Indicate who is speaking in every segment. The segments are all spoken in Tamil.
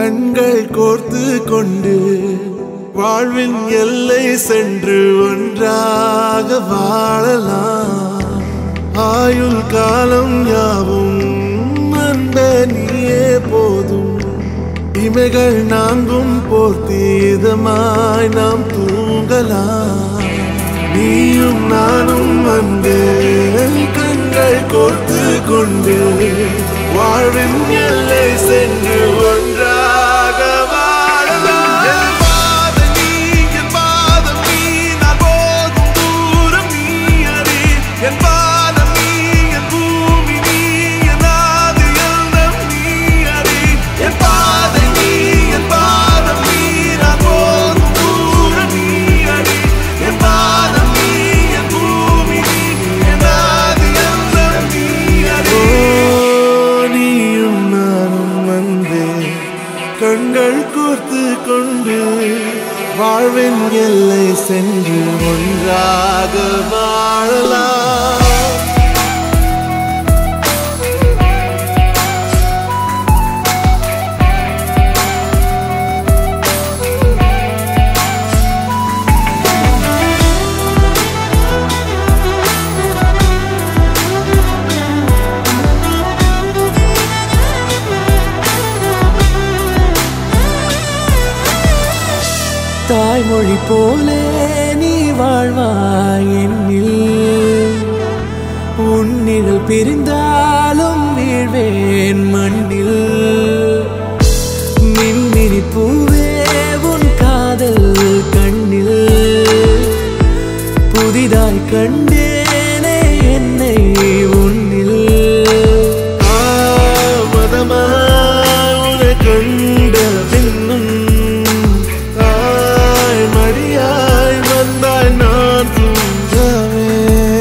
Speaker 1: கண்கள் கோர்த்து கொண்டு வாழ்வின் எல்லை சென்று ஒன்றாக வாழலாம் ஆயுள் காலம் யாவும் அன்ப நீயே போதும் இமைகள் நாங்கும் போர்த்தி இதமாய் நாம் தூங்கலாம் நீயும் நானும் வந்து கண்கள் கோர்த்து கொண்டு வாழ்வின் எல்லை சென்று ஒன்றாக வாழலாம் என் பாதம் நீ, என் பாதம் நீ, நான் போகும் தூரம் நீ அறி. என் பாதம் நீ, என் பூமி நீ, என் ஆதி எல்லாம் நீ அறி. என் பாதை நீ, என் பாதம் நீ, நான் போகும் தூரம் நீ அறி. என் பாதம் நீ, என் பூமி நீ, என் ஆதி எல்லாம் நீ அறி. நீயும் நானும் வந்தே கண்கள் கோர்த்து கொண்டு வாழ்வின் எல்லை சென்று ஒன்றாக வாழலாம்
Speaker 2: தாய்மொழி போலே நீ வாழ்வாய் என்னில் உன்னிகள் பிரிந்தாலும் வீழ்வேன் மண்ணில் மின்மினி பூவே உன் காதல் கண்ணில் புதிதாய் கண்டேனே என்னை உன்னில்
Speaker 1: ஆமதமாய் உன்னை கண்ட பின்னும் தாய் மடியாய் வந்தாய் நான் தூங்கவே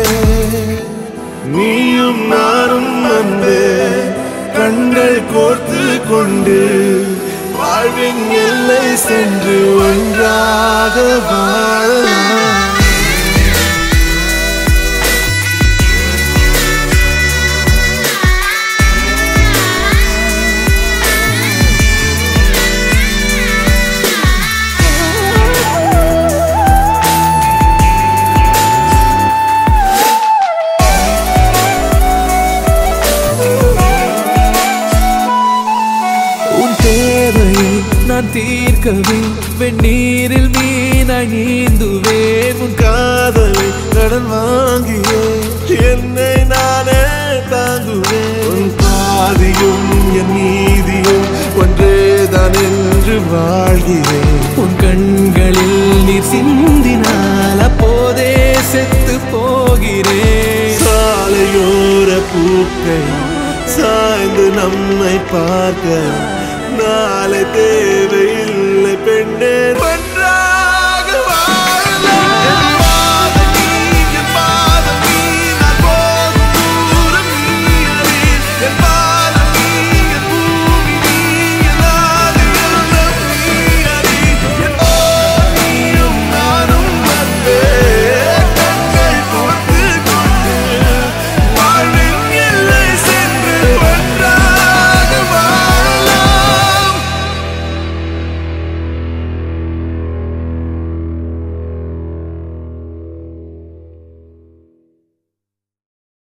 Speaker 1: நீயும் நானும் வந்து கண்கள் கோர்த்து கொண்டு வாழ்வின் எல்லை சென்று ஒன்றாக வாழலாம்
Speaker 2: உன் தேவையை நான் தீர்க்கவே வெந்நீரில் மீனாய் நீந்துவேன் உன்
Speaker 1: காதலை கடன் வாங்கியே என்னை நானே தாங்குவேன் உன் பாதியும் என் நீதியும் ஒன்றேதான் என்று வாழ்கிறேன்
Speaker 2: உன் கண்களில் நீர் சிந்தினால் அப்போதே செத்து போகிறேன்
Speaker 1: சாலையோர பூக்கள் சாய்ந்து நம்மை பார்க்க நாளை தேவையில்லை